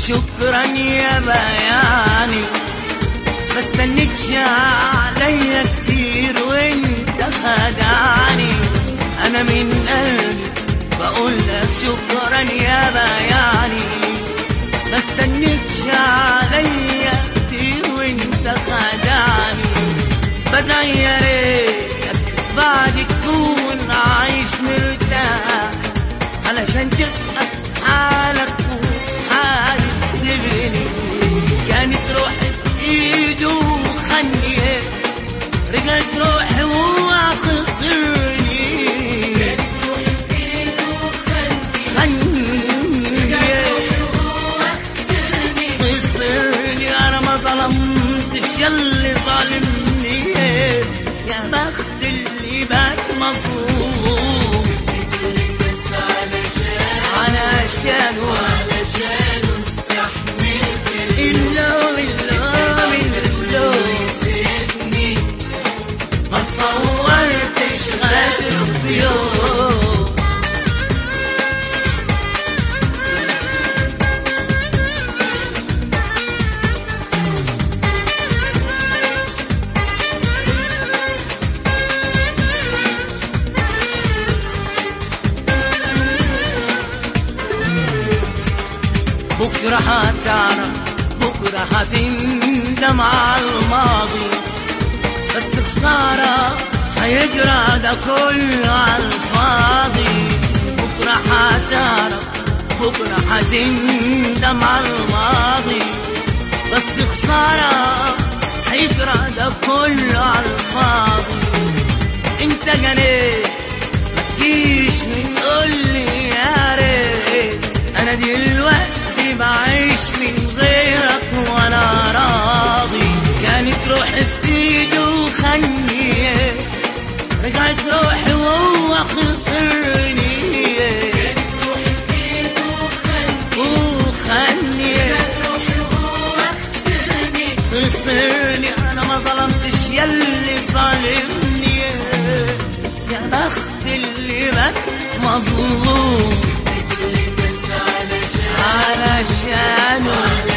شكرا يا بياني بستنكش عليا كتير وانت خدعني انا من قلبي بقول لك شكرا يا بياني بستنكش عليا كتير وانت خدعني بدعي يا ريتك بعد تكون عايش مرتاح علشان تبقى في حالك وفي حالي تسيبني كانت روحي في ايده وخني رجعت روحي وهو خسرني خني خسرني انا ما ظلمتش يلي ظالمني يا بخت اللي بات مظلوم بس علشان علشانه علشان استحملت اللوم اللوم اللوم يسيبني ما تصورتش غدر في يوم بكرة هتعرف بكرة هتندم على الماضي بس خسارة هيجرى ده كله على الفاضي بكرة هتعرف بكرة هتندم على الماضي بس خسارة هيجرى ده كله على الفاضي انت جنيت ما تجيش من قولي يا ريت انا دلوقتي بعيش من غيرك وانا راضي كانت روحي في ايده وخني رجعت روحي وهو خسرني روحي في ايده وخلي وخني روحي وهو خسرني خسرني انا ما ظلمتش يلي ظالمني يا بخت اللي بك مظلوم بس علشان علشانه